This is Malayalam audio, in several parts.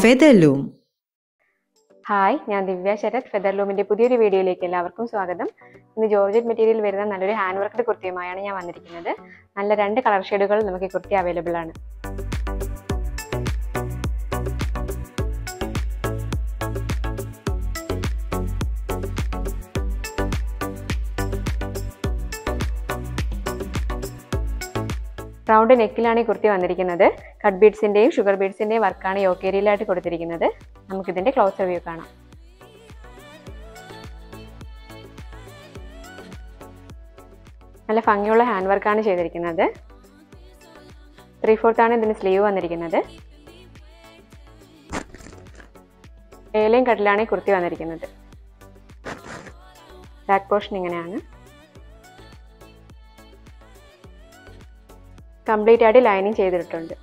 Featherloom. ഹായ് ഞാൻ ദിവ്യ ശരത് ഫെദർലൂമിന്റെ പുതിയൊരു വീഡിയോയിലേക്ക് എല്ലാവർക്കും സ്വാഗതം ഇന്ന് ജോർജറ്റ് മെറ്റീരിയൽ വരുന്ന നല്ലൊരു ഹാൻഡ് വർക്ക്ഡ് കുർത്തിയുമായാണ് ഞാൻ വന്നിരിക്കുന്നത് നല്ല രണ്ട് കളർ ഷെയ്ഡുകൾ നമുക്ക് ഈ കുർത്തി അവൈലബിൾ ആണ് റൗണ്ട് നെക്കിലാണ് ഈ കുർത്തി വന്നിരിക്കുന്നത് കട്ട് ബീഡ്സിന്റെയും ഷുഗർ ബീഡ്സിന്റെയും വർക്കാണ് യോക്കേരിയിലായിട്ട് കൊടുത്തിരിക്കുന്നത് നമുക്കിതിന്റെ ക്ലോസർ വ്യൂ കാണാം നല്ല ഭംഗിയുള്ള ഹാൻഡ് വർക്കാണ് ചെയ്തിരിക്കുന്നത് ത്രീ ഫോർത്ത് ആണ് ഇതിന് സ്ലീവ് വന്നിരിക്കുന്നത് ഏലയും കട്ടിലാണ് ഈ കുർത്തി വന്നിരിക്കുന്നത് ബാക്ക് പോർഷൻ ഇങ്ങനെയാണ് കംപ്ലീറ്റ് ആയിട്ട് ലൈനിങ് ചെയ്തിട്ടുണ്ട്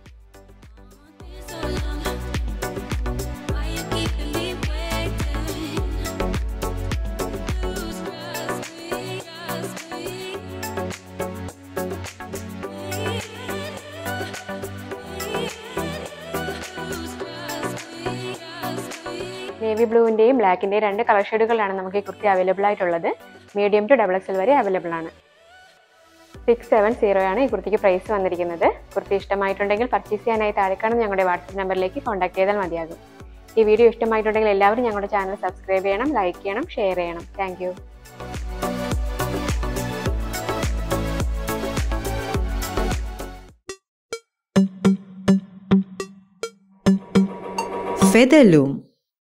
നേവി ബ്ലൂവിൻ്റെയും ബ്ലാക്കിൻ്റെയും രണ്ട് കളർ ഷെയ്ഡുകളാണ് നമുക്ക് ഈ കുർത്തി അവൈലബിൾ ആയിട്ടുള്ളത് മീഡിയം ടു ഡബിൾ എക്സൽ വരെ അവൈലബിൾ ആണ് സിക്സ് സെവൻ സീറോ ആണ് ഈ കുർത്തിക്ക് പ്രൈസ് വന്നിരിക്കുന്നത് കുർത്തി ഇഷ്ടമായിട്ടുണ്ടെങ്കിൽ പർച്ചേസ് ചെയ്യാനായി താഴെ കാണുന്ന ഞങ്ങളുടെ വാട്സപ്പ് നമ്പറിലേക്ക് കോൺടാക്ട് ചെയ്താൽ മതിയാകും ഈ വീഡിയോ ഇഷ്ടമായിട്ടുണ്ടെങ്കിൽ എല്ലാവരും ഞങ്ങളുടെ ചാനൽ സബ്സ്ക്രൈബ് ചെയ്യണം ലൈക്ക് ചെയ്യണം ഷെയർ ചെയ്യണം താങ്ക് Featherloom.